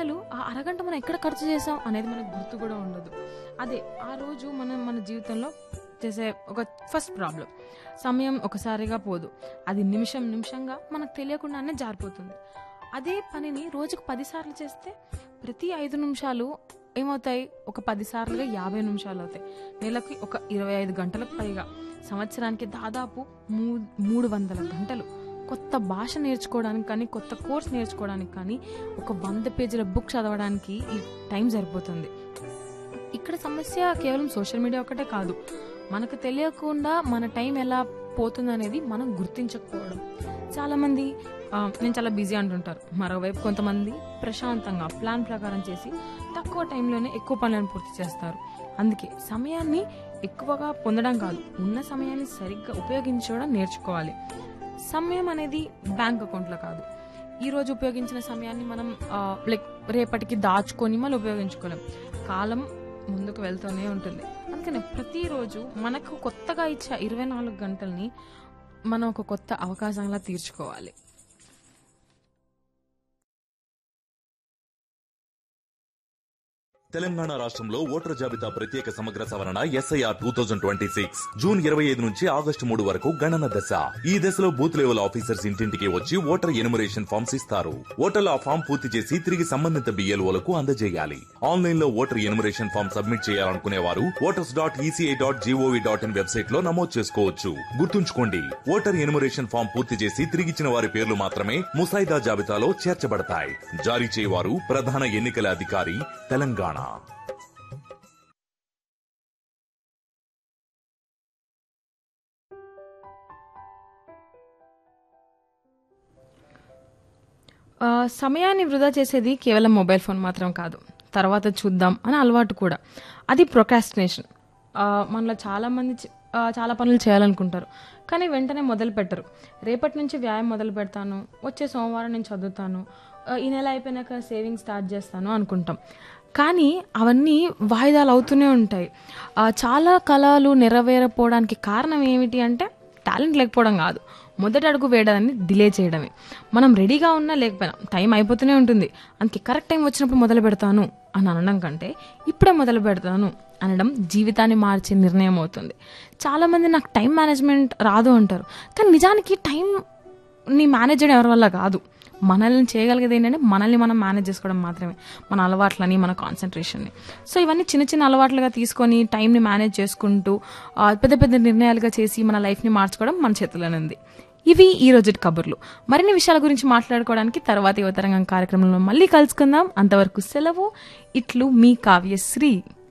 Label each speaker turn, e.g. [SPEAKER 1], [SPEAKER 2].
[SPEAKER 1] అసలు ఆ అరగంట మనం ఎక్కడ ఖర్చు చేసాం అనేది మనకు గుర్తు కూడా ఉండదు అదే ఆ రోజు మనం మన జీవితంలో చేసే ఒక ఫస్ట్ ప్రాబ్లం సమయం ఒకసారిగా పోదు అది నిమిషం నిమిషంగా మనకు తెలియకుండానే జారిపోతుంది అదే పనిని రోజుకు పదిసార్లు చేస్తే ప్రతి ఐదు నిమిషాలు ఏమవుతాయి ఒక పది సార్లుగా యాభై నిమిషాలు అవుతాయి నెలకి ఒక ఇరవై ఐదు గంటలకు పైగా సంవత్సరానికి దాదాపు మూ మూడు వందల గంటలు కొత్త భాష నేర్చుకోవడానికి కానీ కొత్త కోర్స్ నేర్చుకోవడానికి కానీ ఒక వంద పేజీల బుక్ చదవడానికి ఈ టైం సరిపోతుంది ఇక్కడ సమస్య కేవలం సోషల్ మీడియా ఒకటే కాదు మనకు తెలియకుండా మన టైం ఎలా పోతుంది అనేది మనం గుర్తించకపోవడం చాలామంది ఆ, నేను చాలా బిజీ అంటుంటారు మరోవైపు కొంతమంది ప్రశాంతంగా ప్లాన్ ప్రకారం చేసి తక్కువ టైంలోనే ఎక్కువ పనులను పూర్తి చేస్తారు అందుకే సమయాన్ని ఎక్కువగా పొందడం కాదు ఉన్న సమయాన్ని సరిగ్గా ఉపయోగించడం నేర్చుకోవాలి సమయం అనేది బ్యాంక్ అకౌంట్లో కాదు ఈ రోజు ఉపయోగించిన సమయాన్ని మనం లైక్ రేపటికి దాచుకొని మళ్ళీ ఉపయోగించుకోలేం కాలం ముందుకు వెళ్తూనే ఉంటుంది అందుకనే ప్రతిరోజు మనకు కొత్తగా ఇచ్చే ఇరవై నాలుగు గంటల్ని మనం ఒక కొత్త అవకాశంలా తీర్చుకోవాలి
[SPEAKER 2] తెలంగాణ రాష్ట్రంలో ఓటర్ జాబితా ప్రత్యేక సమగ్ర సవరణ SIR two thousand twenty six జూన్ ఇరవై ఐదు నుంచి ఆగస్టు మూడు వరకు గణన దశ ఈ దశలో బూత్ లెవెల్ ఆఫీసర్స్ ఇంటింటికి వచ్చి ఓటర్ ఎనుమరేషన్ ఫామ్స్ ఇస్తారు ఓటర్లు ఆ ఫామ్ పూర్తి చేసి తిరిగి సంబంధిత బిఎల్ఓలకు అందజేయాలి ఆన్లైన్ లో ఓటర్ ఎనుమరేషన్ ఫామ్ సబ్మిట్ చేయాలనుకునే వారు voters dot ECI dot GOV dot in website లో నమోదు చేసుకోవచ్చు గుర్తుంచుకోండి ఓటర్ ఎనుమరేషన్ ఫామ్ పూర్తి చేసి తిరిగిచ్చిన వారి పేర్లు మాత్రమే ముసాయిదా జాబితాలో చేర్చబడతాయి జారీ చేయవారు ప్రధాన ఎన్నికల అధికారి తెలంగాణ
[SPEAKER 1] ఆ, సమయాన్ని వృధా చేసేది కేవలం మొబైల్ ఫోన్ మాత్రం కాదు తర్వాత చూద్దాం అని అలవాటు కూడా అది ప్రొకాస్టినేషన్ మనలో చాలామంది చ- ఆ, చాలా పనులు చేయాలనుకుంటారు కానీ వెంటనే మొదలు పెట్టరు రేపటి నుంచి వ్యాయామం మొదలు పెడతాను వచ్చే సోమవారం నేను చదువుతాను ఆ, ఈ నెల అయిపోయినాక సేవింగ్ స్టార్ట్ చేస్తాను అనుకుంటాం కానీ అవన్నీ వాయిదాలు అవుతూనే ఉంటాయి ఆ, చాలా కళలు నెరవేరపోవడానికి కారణం ఏమిటి అంటే టాలెంట్ లేకపోవడం కాదు మొదటి అడుగు వేయడాన్ని డిలే చేయడమే మనం రెడీగా ఉన్నా లేకపోయినా టైం అయిపోతూనే ఉంటుంది అందుకే కరెక్ట్ టైం వచ్చినప్పుడు మొదలు పెడతాను అని అనడం కంటే ఇప్పుడే మొదలు పెడతాను అనడం జీవితాన్ని మార్చే నిర్ణయం అవుతుంది చాలామంది నాకు టైం మేనేజ్మెంట్ రాదు అంటారు కానీ నిజానికి టైం ని మేనేజ్ చేయడం ఎవరి వల్ల కాదు మనల్ని చేయగలిగేది ఏంటంటే మనల్ని మనం మేనేజ్ చేసుకోవడం మాత్రమే మన అలవాట్లని మన కాన్సన్ట్రేషన్ని సో ఇవన్నీ చిన్న చిన్న అలవాట్లుగా తీసుకొని టైంని మేనేజ్ చేసుకుంటూ ఆ, పెద్ద పెద్ద నిర్ణయాలుగా చేసి మన లైఫ్ని మార్చుకోవడం మన చేతిలోనే ఉంది ఇవి ఈ రోజు కబుర్లు మరిన్ని విషయాల గురించి మాట్లాడుకోవడానికి తర్వాత యువతరంగం కార్యక్రమంలో మళ్ళీ కలుసుకుందాం అంతవరకు సెలవు ఇట్లు మీ కావ్యశ్రీ